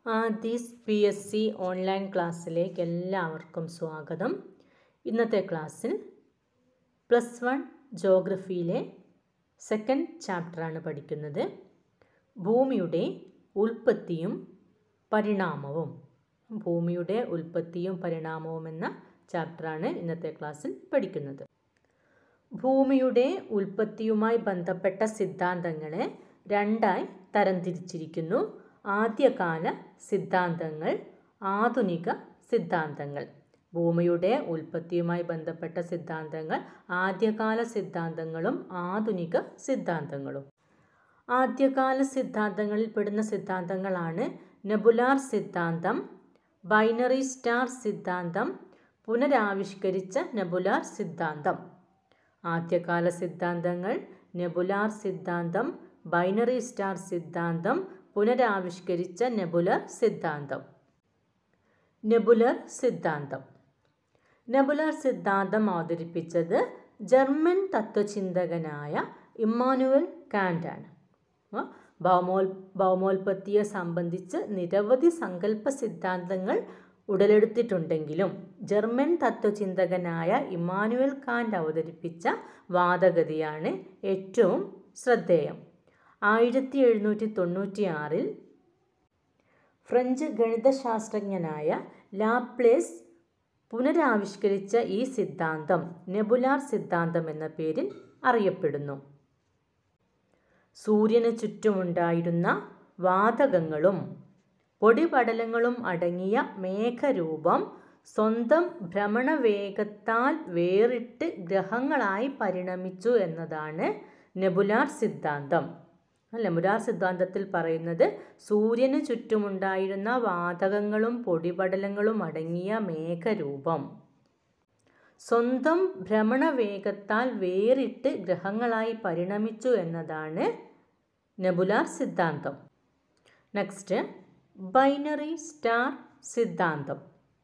Aadhi's P S C online ക്ലാസ്സിലേക്ക് എല്ലാവർക്കും സ്വാഗതം ഇന്നത്തെ ക്ലാസ്സിൽ പ്ലസ് വൺ ജോഗ്രഫിയിലെ സെക്കൻഡ് ചാപ്റ്ററാണ് പഠിക്കുന്നത് ഭൂമിയുടെ ഉൽപ്പത്തിയും പരിണാമവും ഭൂമിയുടെ ഉൽപ്പത്തിയും പരിണാമവും എന്ന ചാപ്റ്ററാണ് ഇന്നത്തെ ക്ലാസ്സിൽ പഠിക്കുന്നത് ഭൂമിയുടെ ഉൽപ്പത്തിയുമായി ബന്ധപ്പെട്ട സിദ്ധാന്തങ്ങളെ രണ്ടായി തരംതിരിച്ചിരിക്കുന്നു ആദ്യകാല സിദ്ധാന്തങ്ങൾ ആധുനിക സിദ്ധാന്തങ്ങൾ ഭൂമിയുടെ ഉൽപ്പത്തിയുമായി ബന്ധപ്പെട്ട സിദ്ധാന്തങ്ങൾ ആദ്യകാല സിദ്ധാന്തങ്ങളും ആധുനിക സിദ്ധാന്തങ്ങളും ആദ്യകാല സിദ്ധാന്തങ്ങളിൽ പെടുന്ന സിദ്ധാന്തങ്ങളാണ് നെബുലാർ സിദ്ധാന്തം ബൈനറി സ്റ്റാർ സിദ്ധാന്തം പുനരാവിഷ്കരിച്ച നെബുലാർ സിദ്ധാന്തം ആദ്യകാല സിദ്ധാന്തങ്ങൾ നെബുലാർ സിദ്ധാന്തം ബൈനറി സ്റ്റാർ സിദ്ധാന്തം പുനരാവിഷ്കരിച്ച നെബുലർ സിദ്ധാന്തം നെബുലർ സിദ്ധാന്തം നെബുലർ സിദ്ധാന്തം അവതരിപ്പിച്ചത് ജർമ്മൻ തത്വചിന്തകനായ ഇമ്മാനുവൽ കാൻഡാണ് ഭൗമോൽ ഭൗമോൽപത്തിയെ സംബന്ധിച്ച് നിരവധി സങ്കല്പ സിദ്ധാന്തങ്ങൾ ഉടലെടുത്തിട്ടുണ്ടെങ്കിലും ജർമ്മൻ തത്വചിന്തകനായ ഇമ്മാനുവൽ കാൻഡ് അവതരിപ്പിച്ച വാദഗതിയാണ് ഏറ്റവും ശ്രദ്ധേയം ആയിരത്തി എഴുന്നൂറ്റി തൊണ്ണൂറ്റി ആറിൽ ഫ്രഞ്ച് ഗണിതശാസ്ത്രജ്ഞനായ ലാപ്ലേസ് പുനരാവിഷ്കരിച്ച ഈ സിദ്ധാന്തം നെബുലാർ സിദ്ധാന്തം എന്ന പേരിൽ അറിയപ്പെടുന്നു സൂര്യന് ചുറ്റുമുണ്ടായിരുന്ന വാതകങ്ങളും പൊടിപടലങ്ങളും അടങ്ങിയ മേഘരൂപം സ്വന്തം ഭ്രമണവേഗത്താൽ വേറിട്ട് ഗ്രഹങ്ങളായി പരിണമിച്ചു എന്നതാണ് നെബുലാർ സിദ്ധാന്തം നെബുലാർ സിദ്ധാന്തത്തിൽ പറയുന്നത് സൂര്യന് ചുറ്റുമുണ്ടായിരുന്ന വാതകങ്ങളും പൊടിപടലങ്ങളും അടങ്ങിയ മേഘരൂപം സ്വന്തം ഭ്രമണവേഗത്താൽ വേറിട്ട് ഗ്രഹങ്ങളായി പരിണമിച്ചു എന്നതാണ് നെബുലാർ സിദ്ധാന്തം നെക്സ്റ്റ് ബൈനറി സ്റ്റാർ സിദ്ധാന്തം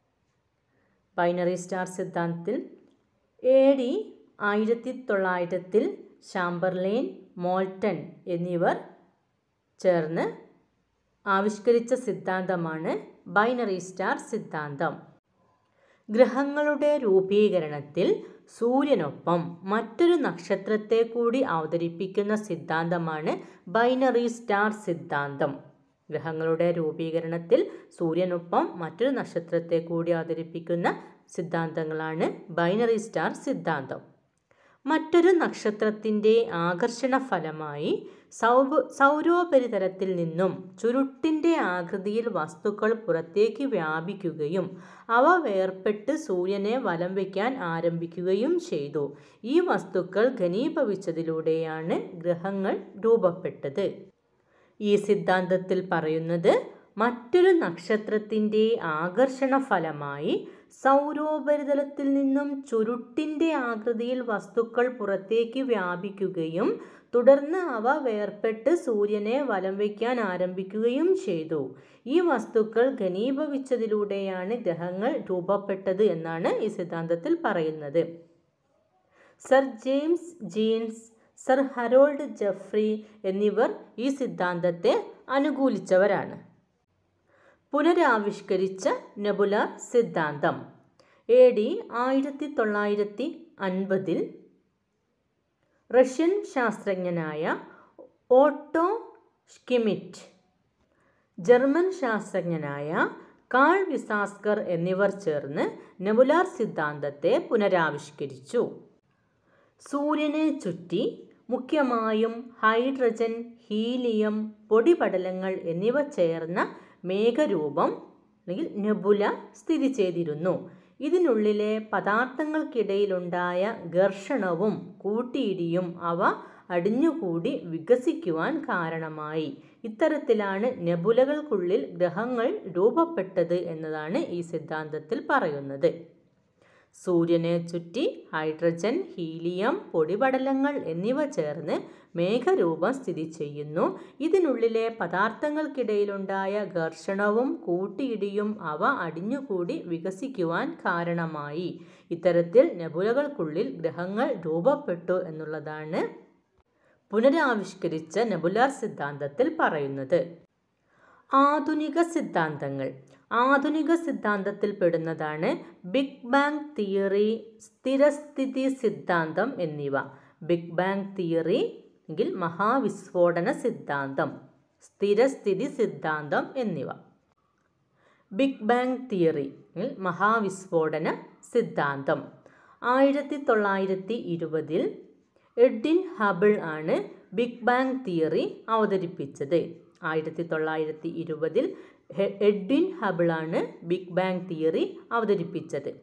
ബൈനറി സ്റ്റാർ സിദ്ധാന്തത്തിൽ എ ഡി ആയിരത്തി തൊള്ളായിരത്തിൽ ഷാംബർലെയിൻ മോൾട്ടൺ എന്നിവർ ചേർന്ന് ആവിഷ്കരിച്ച സിദ്ധാന്തമാണ് ബൈനറി സ്റ്റാർ സിദ്ധാന്തം ഗ്രഹങ്ങളുടെ രൂപീകരണത്തിൽ സൂര്യനൊപ്പം മറ്റൊരു നക്ഷത്രത്തെ കൂടി അവതരിപ്പിക്കുന്ന സിദ്ധാന്തമാണ് ബൈനറി സ്റ്റാർ സിദ്ധാന്തം ഗ്രഹങ്ങളുടെ രൂപീകരണത്തിൽ സൂര്യനൊപ്പം മറ്റൊരു നക്ഷത്രത്തെ കൂടി അവതരിപ്പിക്കുന്ന സിദ്ധാന്തങ്ങളാണ് ബൈനറി സ്റ്റാർ സിദ്ധാന്തം മറ്റൊരു നക്ഷത്രത്തിൻ്റെ ആകർഷണ ഫലമായി സൗബ സൗരോപരിതലത്തിൽ നിന്നും ചുരുട്ടിൻ്റെ ആകൃതിയിൽ വസ്തുക്കൾ പുറത്തേക്ക് വ്യാപിക്കുകയും അവ വേർപെട്ട് സൂര്യനെ വലം വയ്ക്കാൻ ആരംഭിക്കുകയും ചെയ്തു ഈ വസ്തുക്കൾ ഘനീഭവിച്ചതിലൂടെയാണ് ഗ്രഹങ്ങൾ രൂപപ്പെട്ടത് ഈ സിദ്ധാന്തത്തിൽ പറയുന്നത് മറ്റൊരു നക്ഷത്രത്തിൻ്റെ ആകർഷണ ഫലമായി സൗരോപരിതലത്തിൽ നിന്നും ചുരുട്ടിൻ്റെ ആകൃതിയിൽ വസ്തുക്കൾ പുറത്തേക്ക് വ്യാപിക്കുകയും തുടർന്ന് അവ വേർപെട്ട് സൂര്യനെ വലം വയ്ക്കാൻ ആരംഭിക്കുകയും ചെയ്തു ഈ വസ്തുക്കൾ ഘനീഭവിച്ചതിലൂടെയാണ് ഗ്രഹങ്ങൾ രൂപപ്പെട്ടത് എന്നാണ് ഈ സിദ്ധാന്തത്തിൽ പറയുന്നത് Sir James Jeans Sir Harold Jeffrey എന്നിവർ ഈ സിദ്ധാന്തത്തെ അനുകൂലിച്ചവരാണ് പുനരാവിഷ്കരിച്ച നെബുലാർ സിദ്ധാന്തം എ ഡി ആയിരത്തി തൊള്ളായിരത്തി അൻപതിൽ റഷ്യൻ ശാസ്ത്രജ്ഞനായ ഓട്ടോ ഷ്കിമിറ്റ് ജർമ്മൻ ശാസ്ത്രജ്ഞനായ കാൾ വിസാസ്കർ എന്നിവർ ചേർന്ന് നെബുലാർ സിദ്ധാന്തത്തെ പുനരാവിഷ്കരിച്ചു സൂര്യനെ ചുറ്റി മുഖ്യമായും ഹൈഡ്രജൻ ഹീലിയം പൊടിപടലങ്ങൾ എന്നിവ ചേർന്ന മേഘരൂപം അല്ലെങ്കിൽ നെബുല സ്ഥിതി ചെയ്തിരുന്നു ഇതിനുള്ളിലെ പദാർത്ഥങ്ങൾക്കിടയിലുണ്ടായ ഘർഷണവും കൂട്ടിയിടിയും അവ അടിഞ്ഞുകൂടി വികസിക്കുവാൻ കാരണമായി ഇത്തരത്തിലാണ് നെബുലകൾക്കുള്ളിൽ ഗ്രഹങ്ങൾ രൂപപ്പെട്ടത് എന്നതാണ് ഈ സിദ്ധാന്തത്തിൽ പറയുന്നത് സൂര്യനെ ചുറ്റി ഹൈഡ്രജൻ ഹീലിയം പൊടിപടലങ്ങൾ എന്നിവ ചേർന്ന് മേഘരൂപം സ്ഥിതി ചെയ്യുന്നു ഇതിനുള്ളിലെ പദാർത്ഥങ്ങൾക്കിടയിലുണ്ടായ ഘർഷണവും കൂട്ടിയിടിയും അവ അടിഞ്ഞുകൂടി വികസിക്കുവാൻ കാരണമായി ഇത്തരത്തിൽ നെബുലകൾക്കുള്ളിൽ ഗ്രഹങ്ങൾ രൂപപ്പെട്ടു എന്നുള്ളതാണ് പുനരാവിഷ്കരിച്ച നെബുലാർ സിദ്ധാന്തത്തിൽ പറയുന്നത് ആധുനിക സിദ്ധാന്തങ്ങൾ ആധുനിക സിദ്ധാന്തത്തിൽ പെടുന്നതാണ് ബിഗ് ബാങ് തിയറി സ്ഥിരസ്ഥിതി സിദ്ധാന്തം എന്നിവ ബിഗ് ബാങ് തിയറി എങ്കിൽ മഹാവിസ്ഫോടന സിദ്ധാന്തം സ്ഥിരസ്ഥിതി സിദ്ധാന്തം എന്നിവ ബിഗ് ബാങ് തിയറി മഹാവിസ്ഫോടന സിദ്ധാന്തം ആയിരത്തി തൊള്ളായിരത്തി ഇരുപതിൽ എഡ്വിൻ ഹബിൾ ആണ് ബിഗ് ബാങ് തിയറി അവതരിപ്പിച്ചത് ആയിരത്തി തൊള്ളായിരത്തി ഇരുപതിൽ എഡ്വിൻ ഹബിളാണ് ബിഗ് ബാങ് തിയറി അവതരിപ്പിച്ചത്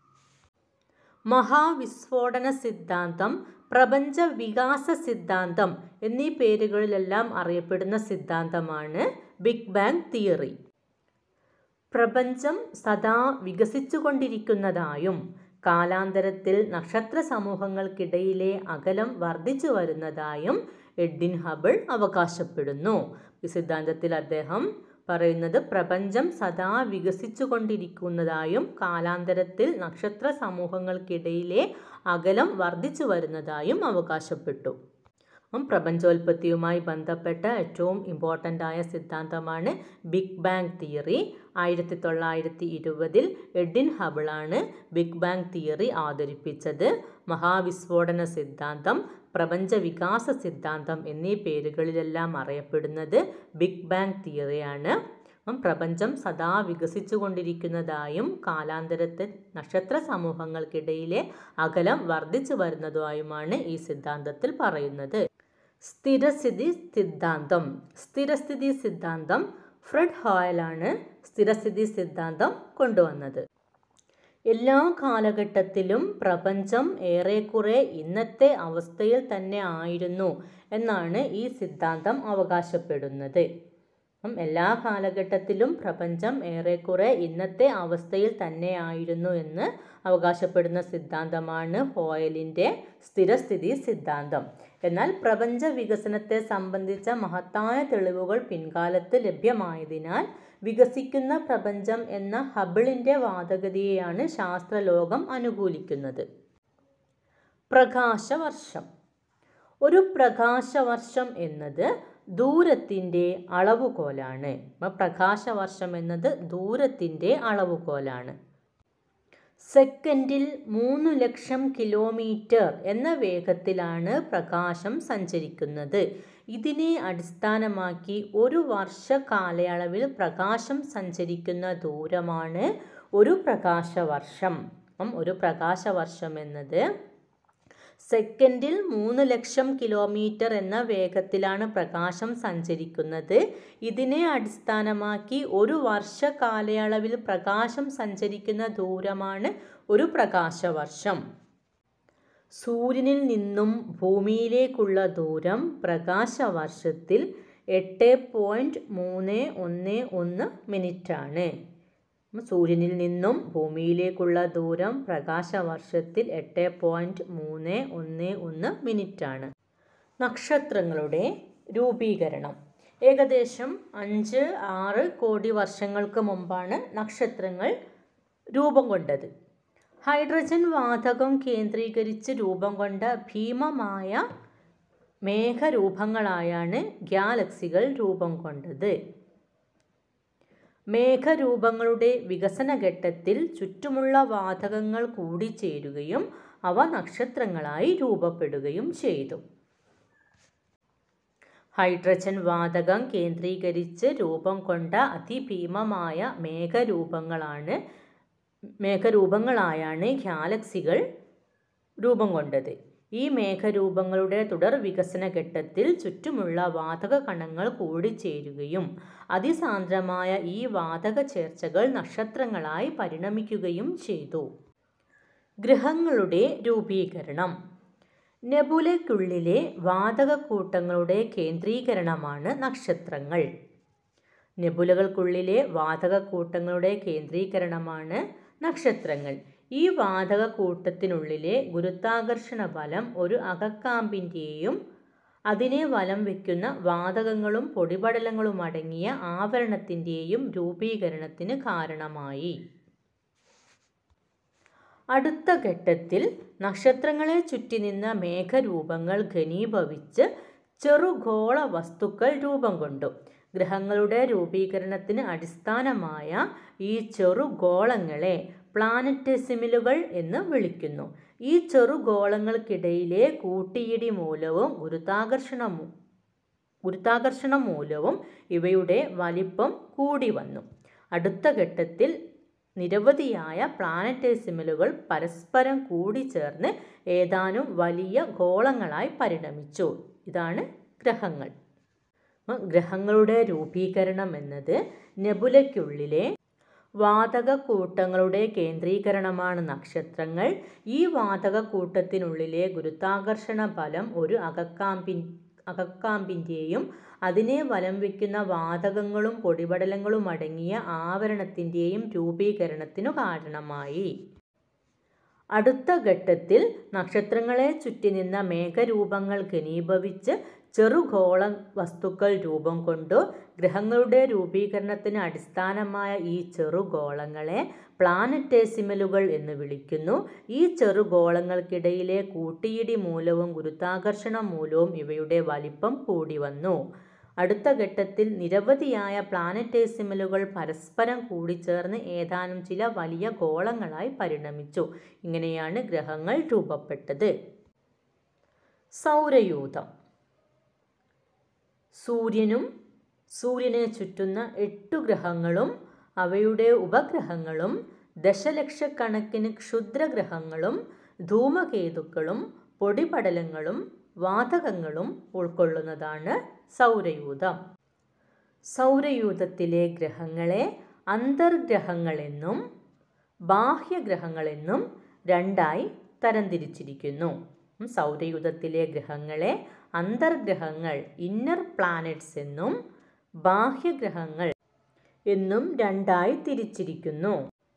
മഹാവിസ്ഫോടന സിദ്ധാന്തം പ്രപഞ്ച വികാസ സിദ്ധാന്തം എന്നീ പേരുകളിലെല്ലാം അറിയപ്പെടുന്ന സിദ്ധാന്തമാണ് ബിഗ് ബാങ് തിയറി പ്രപഞ്ചം സദാ വികസിച്ചുകൊണ്ടിരിക്കുന്നതായും കാലാന്തരത്തിൽ നക്ഷത്ര സമൂഹങ്ങൾക്കിടയിലെ അകലം വർദ്ധിച്ചു വരുന്നതായും എഡ്വിൻ ഹബിൾ അവകാശപ്പെടുന്നു ഈ സിദ്ധാന്തത്തിൽ അദ്ദേഹം പറയുന്നത് പ്രപഞ്ചം സദാ വികസിച്ചുകൊണ്ടിരിക്കുന്നതായും കാലാന്തരത്തിൽ നക്ഷത്ര സമൂഹങ്ങൾക്കിടയിലെ അകലം വർദ്ധിച്ചു വരുന്നതായും അവകാശപ്പെട്ടു അപ്പം പ്രപഞ്ചോൽപത്തിയുമായി ബന്ധപ്പെട്ട ഏറ്റവും ഇമ്പോർട്ടൻ്റ് ആയ സിദ്ധാന്തമാണ് ബിഗ് ബാങ് തിയറി ആയിരത്തി തൊള്ളായിരത്തി ഇരുപതിൽ എഡ്വിൻ ഹബിളാണ് ബിഗ് ബാങ് തിയറി അവതരിപ്പിച്ചത് മഹാവിസ്ഫോടന സിദ്ധാന്തം പ്രപഞ്ച വികാസ സിദ്ധാന്തം എന്നീ പേരുകളിലെല്ലാം അറിയപ്പെടുന്നത് ബിഗ് ബാങ് തിയറിയാണ് അപ്പം പ്രപഞ്ചം സദാ വികസിച്ചുകൊണ്ടിരിക്കുന്നതായും കാലാന്തരത്തിൽ നക്ഷത്ര സമൂഹങ്ങൾക്കിടയിലെ അകലം വർദ്ധിച്ചു വരുന്നതായുമാണ് ഈ സിദ്ധാന്തത്തിൽ പറയുന്നത് സ്ഥിരസ്ഥിതി സിദ്ധാന്തം സ്ഥിരസ്ഥിതി സിദ്ധാന്തം ഫ്രെഡ് ഹോയലാണ് സ്ഥിരസ്ഥിതി സിദ്ധാന്തം കൊണ്ടുവന്നത് എല്ലാ കാലഘട്ടത്തിലും പ്രപഞ്ചം ഏറെക്കുറെ ഇന്നത്തെ അവസ്ഥയിൽ തന്നെ ആയിരുന്നു എന്നാണ് ഈ സിദ്ധാന്തം അവകാശപ്പെടുന്നത് അപ്പം എല്ലാ കാലഘട്ടത്തിലും പ്രപഞ്ചം ഏറെക്കുറെ ഇന്നത്തെ അവസ്ഥയിൽ തന്നെ ആയിരുന്നു എന്ന് അവകാശപ്പെടുന്ന സിദ്ധാന്തമാണ് ഹോയലിൻ്റെ സ്ഥിരസ്ഥിതി സിദ്ധാന്തം എന്നാൽ പ്രപഞ്ച വികസനത്തെ സംബന്ധിച്ച മഹത്തായ തെളിവുകൾ പിൻകാലത്ത് ലഭ്യമായതിനാൽ വികസിക്കുന്ന പ്രപഞ്ചം എന്ന ഹബിളിൻ്റെ വാദഗതിയെയാണ് ശാസ്ത്രലോകം അനുകൂലിക്കുന്നത് പ്രകാശവർഷം ഒരു പ്രകാശവർഷം എന്നത് ദൂരത്തിൻ്റെ അളവുകോലാണ് അപ്പം പ്രകാശവർഷം എന്നത് ദൂരത്തിൻ്റെ അളവുകോലാണ് സെക്കൻഡിൽ മൂന്ന് ലക്ഷം കിലോമീറ്റർ എന്ന വേഗത്തിലാണ് പ്രകാശം സഞ്ചരിക്കുന്നത് ഇതിനെ അടിസ്ഥാനമാക്കി ഒരു വർഷ കാലയളവിൽ പ്രകാശം സഞ്ചരിക്കുന്ന ദൂരമാണ് ഒരു പ്രകാശവർഷം അപ്പം ഒരു പ്രകാശവർഷം എന്നത് സെക്കൻഡിൽ മൂന്ന് ലക്ഷം കിലോമീറ്റർ എന്ന വേഗത്തിലാണ് പ്രകാശം സഞ്ചരിക്കുന്നത് ഇതിനെ അടിസ്ഥാനമാക്കി ഒരു വർഷ കാലയളവിൽ പ്രകാശം സഞ്ചരിക്കുന്ന ദൂരമാണ് ഒരു പ്രകാശവർഷം സൂര്യനിൽ നിന്നും ഭൂമിയിലേക്കുള്ള ദൂരം പ്രകാശവർഷത്തിൽ എട്ട് പോയിൻറ്റ് മൂന്ന് ഒന്ന് ഒന്ന് മിനിറ്റാണ് സൂര്യനിൽ നിന്നും ഭൂമിയിലേക്കുള്ള ദൂരം പ്രകാശവർഷത്തിൽ എട്ട് പോയിൻറ്റ് മൂന്ന് ഒന്ന് ഒന്ന് മിനിറ്റാണ് നക്ഷത്രങ്ങളുടെ രൂപീകരണം ഏകദേശം അഞ്ച് ആറ് കോടി വർഷങ്ങൾക്ക് മുമ്പാണ് നക്ഷത്രങ്ങൾ രൂപം കൊണ്ടത് ഹൈഡ്രജൻ വാതകം കേന്ദ്രീകരിച്ച് രൂപം കൊണ്ട ഭീമമായ മേഘരൂപങ്ങളായാണ് ഗാലക്സികൾ രൂപം കൊണ്ടത് മേഘരൂപങ്ങളുടെ വികസനഘട്ടത്തിൽ ചുറ്റുമുള്ള വാതകങ്ങൾ കൂടിച്ചേരുകയും അവ നക്ഷത്രങ്ങളായി രൂപപ്പെടുകയും ചെയ്തു ഹൈഡ്രജൻ വാതകം കേന്ദ്രീകരിച്ച് രൂപം കൊണ്ട അതിഭീമമായ മേഘരൂപങ്ങളാണ് മേഘരൂപങ്ങളായാണ് ഗാലക്സികൾ രൂപം കൊണ്ടത് ഈ മേഘരൂപങ്ങളുടെ തുടർ വികസന ഘട്ടത്തിൽ ചുറ്റുമുള്ള വാതക കണങ്ങൾ കൂടിച്ചേരുകയും അതിസാന്ദ്രമായ ഈ വാതക ചേർച്ചകൾ നക്ഷത്രങ്ങളായി പരിണമിക്കുകയും ചെയ്തു ഗ്രഹങ്ങളുടെ രൂപീകരണം നെബുലയ്ക്കുള്ളിലെ വാതകക്കൂട്ടങ്ങളുടെ കേന്ദ്രീകരണമാണ് നക്ഷത്രങ്ങൾ നെബുലകൾക്കുള്ളിലെ വാതകക്കൂട്ടങ്ങളുടെ കേന്ദ്രീകരണമാണ് നക്ഷത്രങ്ങൾ ഈ വാതകക്കൂട്ടത്തിനുള്ളിലെ ഗുരുത്വാകർഷണ ബലം ഒരു അകക്കാമ്പിൻ്റെയും അതിനെ വലം വയ്ക്കുന്ന വാതകങ്ങളും പൊടിപടലങ്ങളും അടങ്ങിയ ആവരണത്തിൻ്റെയും രൂപീകരണത്തിന് കാരണമായി അടുത്ത ഘട്ടത്തിൽ നക്ഷത്രങ്ങളെ ചുറ്റി നിന്ന മേഘരൂപങ്ങൾ ഘനീഭവിച്ച് ചെറുഗോള വസ്തുക്കൾ രൂപം കൊണ്ടു ഗ്രഹങ്ങളുടെ രൂപീകരണത്തിന് അടിസ്ഥാനമായ ഈ ചെറുഗോളങ്ങളെ പ്ലാനറ്റെസിമിലുകൾ എന്ന് വിളിക്കുന്നു ഈ ചെറുഗോളങ്ങൾക്കിടയിലെ കൂട്ടിയിടി മൂലവും ഗുരുത്വാകർഷണ ഗുരുത്വാകർഷണ മൂലവും ഇവയുടെ വലിപ്പം കൂടി വന്നു അടുത്ത ഘട്ടത്തിൽ നിരവധിയായ പ്ലാനറ്റേസിമലുകൾ പരസ്പരം കൂടിച്ചേർന്ന് ഏതാനും വലിയ ഗോളങ്ങളായി പരിണമിച്ചു ഇതാണ് ഗ്രഹങ്ങൾ ഗ്രഹങ്ങളുടെ രൂപീകരണം എന്നത് നെബുലയ്ക്കുള്ളിലെ വാതക കൂട്ടങ്ങളുടെ കേന്ദ്രീകരണമാണ് നക്ഷത്രങ്ങൾ ഈ വാതക കൂട്ടത്തിനുള്ളിലെ ഗുരുത്വാകർഷണ ബലം ഒരു അകക്കാമ്പിൻ അകക്കാമ്പിൻ്റെയും അതിനെ വലം വയ്ക്കുന്ന വാതകങ്ങളും പൊടിപടലങ്ങളും അടങ്ങിയ ആവരണത്തിൻ്റെയും രൂപീകരണത്തിനു കാരണമായി അടുത്ത ഘട്ടത്തിൽ നക്ഷത്രങ്ങളെ ചുറ്റി നിന്ന മേഘരൂപങ്ങൾ ഘനീഭവിച്ച് ചെറുഗോള വസ്തുക്കൾ രൂപം കൊണ്ടു ഗ്രഹങ്ങളുടെ രൂപീകരണത്തിന് അടിസ്ഥാനമായ ഈ ചെറുഗോളങ്ങളെ പ്ലാനറ്റേസിമലുകൾ എന്ന് വിളിക്കുന്നു ഈ ചെറുഗോളങ്ങൾക്കിടയിലെ കൂട്ടിയിടി മൂലവും ഗുരുത്വാകർഷണ മൂലവും ഇവയുടെ വലിപ്പം കൂടി വന്നു അടുത്ത ഘട്ടത്തിൽ നിരവധിയായ പ്ലാനറ്റേസിമലുകൾ പരസ്പരം കൂടിച്ചേർന്ന് ഏതാനും ചില വലിയ ഗോളങ്ങളായി പരിണമിച്ചു ഇങ്ങനെയാണ് ഗ്രഹങ്ങൾ രൂപപ്പെട്ടത് സൗരയൂഥം സൂര്യനും സൂര്യനെ ചുറ്റുന്ന എട്ടു ഗ്രഹങ്ങളും അവയുടെ ഉപഗ്രഹങ്ങളും ദശലക്ഷക്കണക്കിന് ക്ഷുദ്രഗ്രഹങ്ങളും ധൂമകേതുക്കളും പൊടിപടലങ്ങളും വാതകങ്ങളും ഉൾക്കൊള്ളുന്നതാണ് സൗരയൂഥം സൗരയൂഥത്തിലെ ഗ്രഹങ്ങളെ അന്തർഗ്രഹങ്ങളെന്നും ബാഹ്യഗ്രഹങ്ങളെന്നും രണ്ടായി തരംതിരിച്ചിരിക്കുന്നു സൗരയൂഥത്തിലെ ഗ്രഹങ്ങളെ അന്തർഗ്രഹങ്ങൾ ഇന്നർ പ്ലാനറ്റ്സ് എന്നും ബാഹ്യഗ്രഹങ്ങൾ എന്നും രണ്ടായി തിരിച്ചിരിക്കുന്നു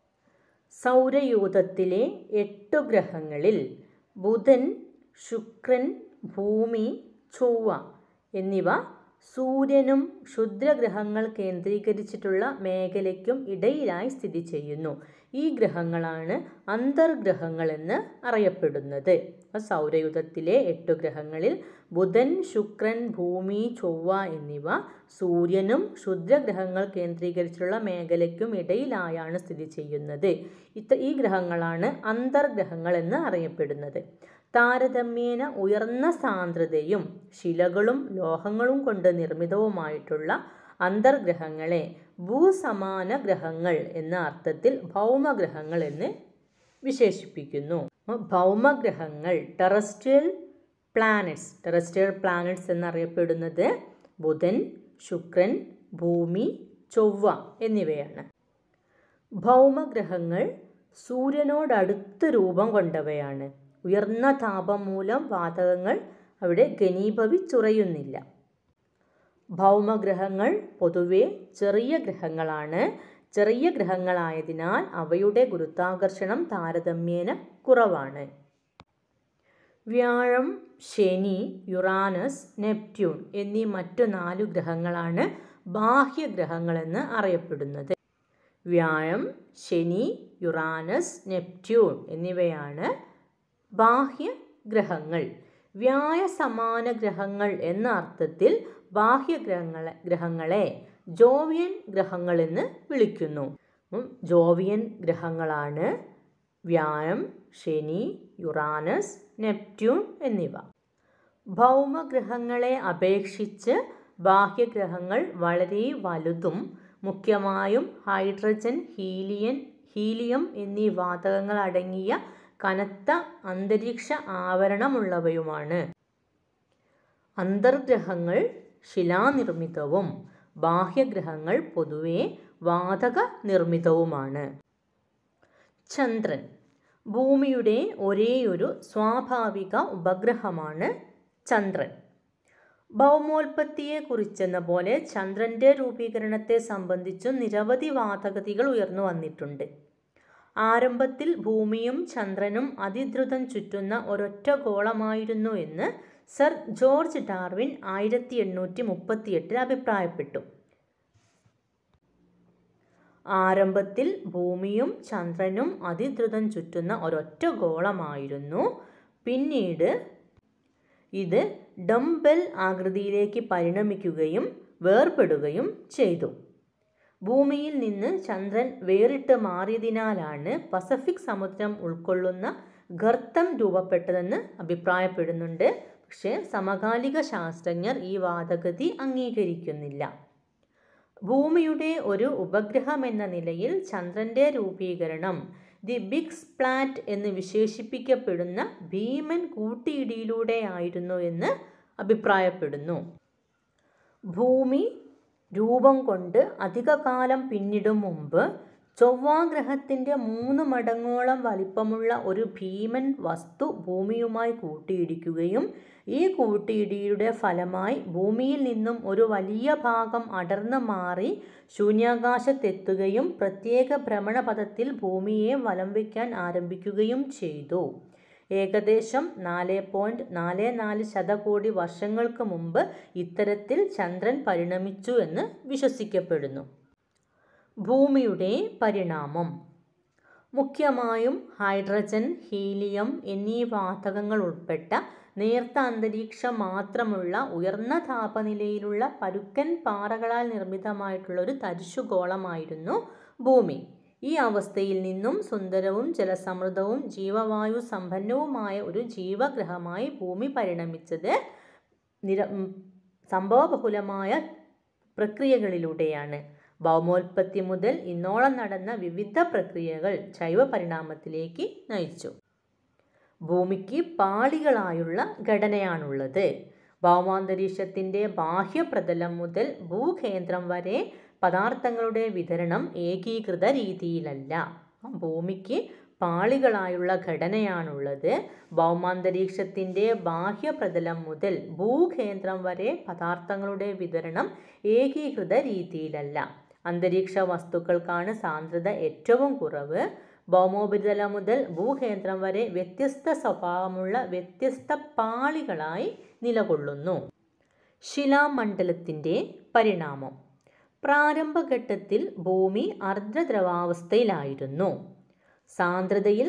സൗരയൂഥത്തിലെ എട്ടു ഗ്രഹങ്ങളിൽ ബുധൻ ശുക്രൻ ഭൂമി ചൊവ്വ എന്നിവ സൂര്യനും ക്ഷുദ്രഗ്രഹങ്ങൾ കേന്ദ്രീകരിച്ചിട്ടുള്ള മേഖലയ്ക്കും ഇടയിലായി സ്ഥിതി ചെയ്യുന്നു ഈ ഗ്രഹങ്ങളാണ് അന്തർഗ്രഹങ്ങൾ എന്ന് അറിയപ്പെടുന്നത് സൗരയുധത്തിലെ എട്ടു ഗ്രഹങ്ങളിൽ ബുധൻ ശുക്രൻ ഭൂമി ചൊവ്വ എന്നിവ സൂര്യനും ക്ഷുദ്രഗ്രഹങ്ങൾ കേന്ദ്രീകരിച്ചിട്ടുള്ള മേഖലയ്ക്കും ഇടയിലായാണ് സ്ഥിതി ചെയ്യുന്നത് ഇത്ര ഈ ഗ്രഹങ്ങളാണ് അന്തർഗ്രഹങ്ങൾ എന്ന് അറിയപ്പെടുന്നത് താരതമ്യേന ഉയർന്ന സാന്ദ്രതയും ശിലകളും ലോഹങ്ങളും കൊണ്ട് നിർമ്മിതവുമായിട്ടുള്ള അന്തർഗ്രഹങ്ങളെ ഭൂസമാന ഗ്രഹങ്ങൾ എന്ന അർത്ഥത്തിൽ ഭൗമഗ്രഹങ്ങൾ എന്ന് വിശേഷിപ്പിക്കുന്നു ഭൗമഗ്രഹങ്ങൾ ടെറസ്ട്രിയൽ പ്ലാനറ്റ്സ് ടെറസ്ട്രിയൽ പ്ലാനറ്റ്സ് എന്നറിയപ്പെടുന്നത് ബുധൻ ശുക്രൻ ഭൂമി ചൊവ്വ എന്നിവയാണ് ഭൗമഗ്രഹങ്ങൾ സൂര്യനോടടുത്ത് രൂപം കൊണ്ടവയാണ് ഉയർന്ന താപം മൂലം വാതകങ്ങൾ അവിടെ ഘനീഭവിച്ചുറയുന്നില്ല ഭൗമഗ്രഹങ്ങൾ പൊതുവെ ചെറിയ ഗ്രഹങ്ങളാണ് ചെറിയ ഗ്രഹങ്ങളായതിനാൽ അവയുടെ ഗുരുത്വാകർഷണം താരതമ്യേന കുറവാണ് വ്യാഴം ശനി യുറാനസ് നെപ്റ്റ്യൂൺ എന്നീ മറ്റു നാലു ഗ്രഹങ്ങളാണ് ബാഹ്യഗ്രഹങ്ങളെന്ന് അറിയപ്പെടുന്നത് വ്യാഴം ശനി യുറാനസ് നെപ്റ്റ്യൂൺ എന്നിവയാണ് ബാഹ്യ ഗ്രഹങ്ങൾ വ്യായ സമാന ഗ്രഹങ്ങൾ എന്ന അർത്ഥത്തിൽ ബാഹ്യഗ്രഹങ്ങളെ ഗ്രഹങ്ങളെ ജോവിയൻ ഗ്രഹങ്ങൾ എന്ന് വിളിക്കുന്നു ജോവിയൻ ഗ്രഹങ്ങളാണ് വ്യാഴം ശനി യുറാനസ് നെപ്റ്റ്യൂൺ എന്നിവ ഭൗമഗ്രഹങ്ങളെ അപേക്ഷിച്ച് ബാഹ്യഗ്രഹങ്ങൾ വളരെ വലുതും മുഖ്യമായും ഹൈഡ്രജൻ ഹീലിയൻ ഹീലിയം എന്നീ വാതകങ്ങൾ അടങ്ങിയ കനത്ത അന്തരീക്ഷ ആവരണമുള്ളവയുമാണ് അന്തർഗ്രഹങ്ങൾ ശിലാനിർമ്മിതവും ബാഹ്യഗ്രഹങ്ങൾ പൊതുവെ വാതക നിർമ്മിതവുമാണ് ചന്ദ്രൻ ഭൂമിയുടെ ഒരേയൊരു സ്വാഭാവിക ഉപഗ്രഹമാണ് ചന്ദ്രൻ ഭൗമോൽപത്തിയെക്കുറിച്ചെന്ന പോലെ ചന്ദ്രൻ്റെ രൂപീകരണത്തെ സംബന്ധിച്ചും നിരവധി വാദഗതികൾ ഉയർന്നു വന്നിട്ടുണ്ട് ആരംഭത്തിൽ ഭൂമിയും ചന്ദ്രനും അതിദ്രുതം ചുറ്റുന്ന ഒരൊറ്റ ഗോളമായിരുന്നു എന്ന് സർ ജോർജ് ഡാർവിൻ ആയിരത്തി എണ്ണൂറ്റി മുപ്പത്തിയെട്ടിൽ അഭിപ്രായപ്പെട്ടു ആരംഭത്തിൽ ഭൂമിയും ചന്ദ്രനും അതിദ്രുതം ചുറ്റുന്ന ഒരൊറ്റ ഗോളമായിരുന്നു പിന്നീട് ഇത് ഡംബെൽ ആകൃതിയിലേക്ക് പരിണമിക്കുകയും വേർപെടുകയും ചെയ്തു ഭൂമിയിൽ നിന്ന് ചന്ദ്രൻ വേറിട്ട് മാറിയതിനാലാണ് പസഫിക് സമുദ്രം ഉൾക്കൊള്ളുന്ന ഗർത്തം രൂപപ്പെട്ടതെന്ന് അഭിപ്രായപ്പെടുന്നുണ്ട് പക്ഷേ സമകാലിക ശാസ്ത്രജ്ഞർ ഈ വാദഗതി അംഗീകരിക്കുന്നില്ല ഭൂമിയുടെ ഒരു ഉപഗ്രഹം എന്ന നിലയിൽ ചന്ദ്രൻ്റെ രൂപീകരണം ദി ബിഗ് സ്പ്ലാറ്റ് എന്ന് വിശേഷിപ്പിക്കപ്പെടുന്ന ഭീമൻ കൂട്ടിയിടിയിലൂടെയായിരുന്നു എന്ന് അഭിപ്രായപ്പെടുന്നു ഭൂമി രൂപം കൊണ്ട് അധികകാലം പിന്നിടും മുമ്പ് ചൊവ്വാഗ്രഹത്തിൻ്റെ മൂന്ന് മടങ്ങോളം വലിപ്പമുള്ള ഒരു ഭീമൻ വസ്തു ഭൂമിയുമായി കൂട്ടിയിടിക്കുകയും ഈ കൂട്ടിയിടിയുടെ ഫലമായി ഭൂമിയിൽ നിന്നും ഒരു വലിയ ഭാഗം അടർന്നു മാറി ശൂന്യാകാശത്തെത്തുകയും പ്രത്യേക ഭ്രമണപഥത്തിൽ ഭൂമിയെ വലം വയ്ക്കാൻ ആരംഭിക്കുകയും ചെയ്തു ഏകദേശം നാല് പോയിൻറ്റ് നാല് നാല് ശതകോടി വർഷങ്ങൾക്ക് മുമ്പ് ഇത്തരത്തിൽ ചന്ദ്രൻ പരിണമിച്ചു എന്ന് വിശ്വസിക്കപ്പെടുന്നു ഭൂമിയുടെ പരിണാമം മുഖ്യമായും ഹൈഡ്രജൻ ഹീലിയം എന്നീ വാതകങ്ങൾ ഉൾപ്പെട്ട നേർത്ത അന്തരീക്ഷം മാത്രമുള്ള ഉയർന്ന താപനിലയിലുള്ള പരുക്കൻ പാറകളാൽ നിർമ്മിതമായിട്ടുള്ള ഒരു തരിശുഗോളമായിരുന്നു ഭൂമി ഈ അവസ്ഥയിൽ നിന്നും സുന്ദരവും ജലസമൃദ്ധവും ജീവവായു സമ്പന്നവുമായ ഒരു ജീവഗ്രഹമായി ഭൂമി പരിണമിച്ചത് നിര സംഭവബഹുലമായ പ്രക്രിയകളിലൂടെയാണ് ഭൗമോൽപത്തി മുതൽ ഇന്നോളം നടന്ന വിവിധ പ്രക്രിയകൾ ജൈവ പരിണാമത്തിലേക്ക് നയിച്ചു ഭൂമിക്ക് പാളികളായുള്ള ഘടനയാണുള്ളത് ഭൗമാന്തരീക്ഷത്തിൻ്റെ ബാഹ്യപ്രതലം മുതൽ ഭൂകേന്ദ്രം വരെ പദാർത്ഥങ്ങളുടെ വിതരണം ഏകീകൃത രീതിയിലല്ല ഭൂമിക്ക് പാളികളായുള്ള ഘടനയാണുള്ളത് ഭൗമാന്തരീക്ഷത്തിൻ്റെ ബാഹ്യപ്രതലം മുതൽ ഭൂകേന്ദ്രം വരെ പദാർത്ഥങ്ങളുടെ വിതരണം ഏകീകൃത രീതിയിലല്ല അന്തരീക്ഷ വസ്തുക്കൾക്കാണ് സാന്ദ്രത ഏറ്റവും കുറവ് ഭൗമോപരിതലം മുതൽ ഭൂകേന്ദ്രം വരെ വ്യത്യസ്ത സ്വഭാവമുള്ള വ്യത്യസ്ത പാളികളായി നിലകൊള്ളുന്നു ശിലാമണ്ഡലത്തിൻ്റെ പരിണാമം പ്രാരംഭഘട്ടത്തിൽ ഭൂമി അർദ്ധദ്രവാവസ്ഥയിലായിരുന്നു സാന്ദ്രതയിൽ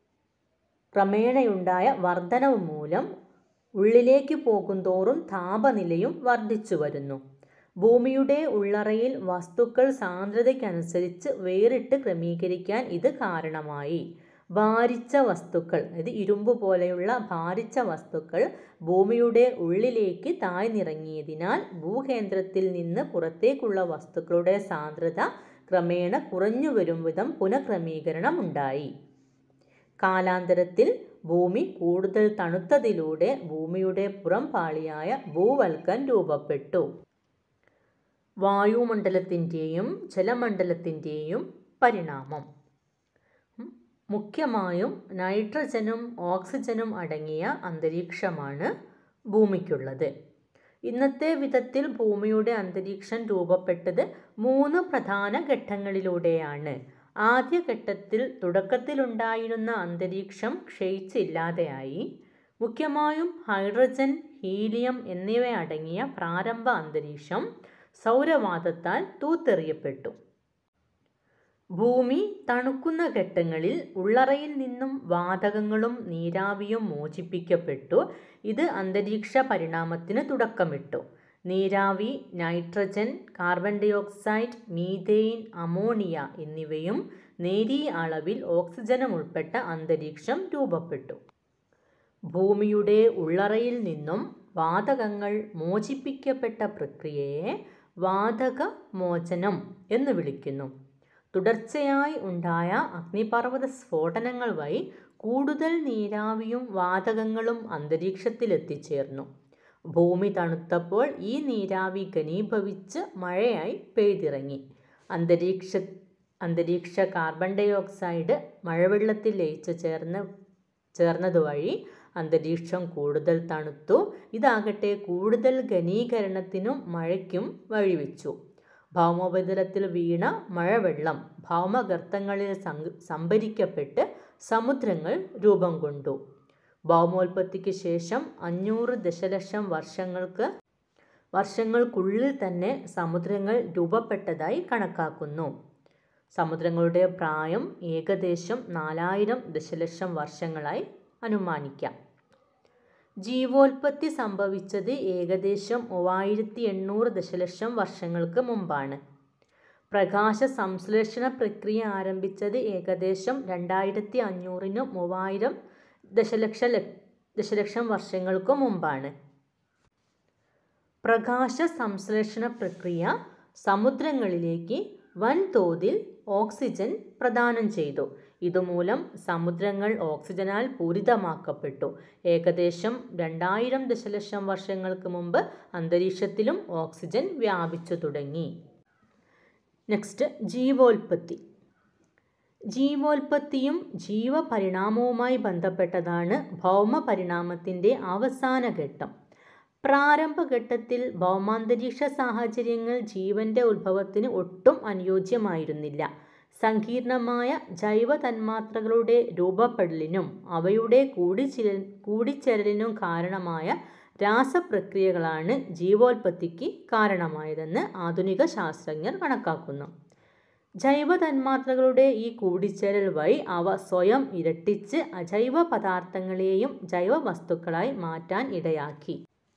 ക്രമേണയുണ്ടായ വർധനവ് മൂലം ഉള്ളിലേക്ക് പോകുന്തോറും താപനിലയും വർദ്ധിച്ചു വരുന്നു ഭൂമിയുടെ ഉള്ളറയിൽ വസ്തുക്കൾ സാന്ദ്രതയ്ക്കനുസരിച്ച് വേറിട്ട് ക്രമീകരിക്കാൻ ഇത് കാരണമായി ഭാരിച്ച വസ്തുക്കൾ അതായത് ഇരുമ്പ് പോലെയുള്ള ഭാരിച്ച വസ്തുക്കൾ ഭൂമിയുടെ ഉള്ളിലേക്ക് താഴ്ന്നിറങ്ങിയതിനാൽ ഭൂകേന്ദ്രത്തിൽ നിന്ന് പുറത്തേക്കുള്ള വസ്തുക്കളുടെ സാന്ദ്രത ക്രമേണ കുറഞ്ഞു വരും വിധം പുനഃക്രമീകരണം ഉണ്ടായി കാലാന്തരത്തിൽ ഭൂമി കൂടുതൽ തണുത്തതിലൂടെ ഭൂമിയുടെ പുറം പാളിയായ ഭൂവൽക്കൻ രൂപപ്പെട്ടു വായുമണ്ഡലത്തിൻ്റെയും ജലമണ്ഡലത്തിൻ്റെയും പരിണാമം മുഖ്യമായും നൈട്രജനും ഓക്സിജനും അടങ്ങിയ അന്തരീക്ഷമാണ് ഭൂമിക്കുള്ളത് ഇന്നത്തെ വിധത്തിൽ ഭൂമിയുടെ അന്തരീക്ഷം രൂപപ്പെട്ടത് മൂന്ന് പ്രധാന ഘട്ടങ്ങളിലൂടെയാണ് ആദ്യഘട്ടത്തിൽ തുടക്കത്തിലുണ്ടായിരുന്ന അന്തരീക്ഷം ക്ഷയിച്ചില്ലാതെയായി മുഖ്യമായും ഹൈഡ്രജൻ ഹീലിയം എന്നിവ അടങ്ങിയ പ്രാരംഭ അന്തരീക്ഷം സൗരവാതത്താൽ തൂത്തെറിയപ്പെട്ടു ഭൂമി തണുക്കുന്ന ഘട്ടങ്ങളിൽ ഉള്ളറയിൽ നിന്നും വാതകങ്ങളും നീരാവിയും മോചിപ്പിക്കപ്പെട്ടു ഇത് അന്തരീക്ഷ പരിണാമത്തിന് തുടക്കമിട്ടു നീരാവി nitrogen carbon dioxide methane ammonia എന്നിവയും നേരിയ അളവിൽ ഓക്സിജനും ഉൾപ്പെട്ട അന്തരീക്ഷം രൂപപ്പെട്ടു ഭൂമിയുടെ ഉള്ളറയിൽ നിന്നും വാതകങ്ങൾ മോചിപ്പിക്കപ്പെട്ട പ്രക്രിയയെ വാതക മോചനം എന്ന് വിളിക്കുന്നു തുടർച്ചയായി ഉണ്ടായ അഗ്നിപർവ്വത സ്ഫോടനങ്ങൾ വഴി കൂടുതൽ നീരാവിയും വാതകങ്ങളും അന്തരീക്ഷത്തിൽ എത്തിച്ചേർന്നു ഭൂമി തണുത്തപ്പോൾ ഈ നീരാവി ഘനീഭവിച്ച് മഴയായി പെയ്തിറങ്ങി അന്തരീക്ഷ അന്തരീക്ഷ കാർബൺ ഡൈ ഓക്സൈഡ് മഴവെള്ളത്തിൽ ലയിച്ച് ചേർന്ന് ചേർന്നതുവഴി അന്തരീക്ഷം കൂടുതൽ തണുത്തു ഇതാകട്ടെ കൂടുതൽ ഘനീകരണത്തിനും മഴയ്ക്കും വഴിവെച്ചു ഭൗമോപരിതലത്തിൽ വീണ മഴവെള്ളം ഭൗമഗർത്തങ്ങളിൽ സംഭരിക്കപ്പെട്ട് സമുദ്രങ്ങൾ രൂപം കൊണ്ടു ഭൗമോൽപത്തിക്ക് ശേഷം അഞ്ഞൂറ് ദശലക്ഷം വർഷങ്ങൾക്ക് വർഷങ്ങൾക്കുള്ളിൽ തന്നെ സമുദ്രങ്ങൾ രൂപപ്പെട്ടതായി കണക്കാക്കുന്നു സമുദ്രങ്ങളുടെ പ്രായം ഏകദേശം നാലായിരം ദശലക്ഷം വർഷങ്ങളായി അനുമാനിക്കാം ജീവോൽപത്തി സംഭവിച്ചത് ഏകദേശം മൂവായിരത്തി എണ്ണൂറ് ദശലക്ഷം വർഷങ്ങൾക്ക് മുമ്പാണ് പ്രകാശ സംശ്ലേഷണ പ്രക്രിയ ആരംഭിച്ചത് ഏകദേശം രണ്ടായിരത്തി അഞ്ഞൂറിനും മൂവായിരം ദശലക്ഷ ദശലക്ഷം വർഷങ്ങൾക്ക് മുമ്പാണ് പ്രകാശ സംശ്ലേഷണ പ്രക്രിയ സമുദ്രങ്ങളിലേക്ക് വൻതോതിൽ ഓക്സിജൻ പ്രദാനം ചെയ്തു ഇതുമൂലം സമുദ്രങ്ങൾ ഓക്സിജനാൽ പൂരിതമാക്കപ്പെട്ടു ഏകദേശം രണ്ടായിരം ദശലക്ഷം വർഷങ്ങൾക്ക് മുമ്പ് അന്തരീക്ഷത്തിലും ഓക്സിജൻ വ്യാപിച്ചു തുടങ്ങി നെക്സ്റ്റ് ജീവോൽപത്തി ജീവോൽപത്തിയും ജീവപരിണാമവുമായി ബന്ധപ്പെട്ടതാണ് ഭൗമപരിണാമത്തിൻ്റെ അവസാന ഘട്ടം പ്രാരംഭഘട്ടത്തിൽ ഭൗമാന്തരീക്ഷ സാഹചര്യങ്ങൾ ജീവന്റെ ഉത്ഭവത്തിന് ഒട്ടും അനുയോജ്യമായിരുന്നില്ല സങ്കീർണമായ ജൈവ തന്മാത്രകളുടെ രൂപപ്പെടലിനും അവയുടെ കൂടിച്ചിര കൂടിച്ചേരലിനും കാരണമായ രാസപ്രക്രിയകളാണ് ജീവോൽപത്തിക്ക് കാരണമായതെന്ന് ആധുനിക ശാസ്ത്രജ്ഞർ കണക്കാക്കുന്നു ജൈവ തന്മാത്രകളുടെ ഈ കൂടിച്ചേരൽ വഴി അവ സ്വയം ഇരട്ടിച്ച് അജൈവ പദാർത്ഥങ്ങളെയും ജൈവ വസ്തുക്കളായി മാറ്റാൻ ഇടയാക്കി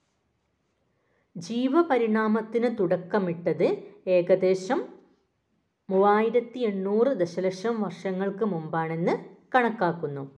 ജീവപരിണാമത്തിന് തുടക്കമിട്ടത് ഏകദേശം മൂവായിരത്തി എണ്ണൂറ് ദശലക്ഷം വർഷങ്ങൾക്ക് മുമ്പാണെന്ന് കണക്കാക്കുന്നു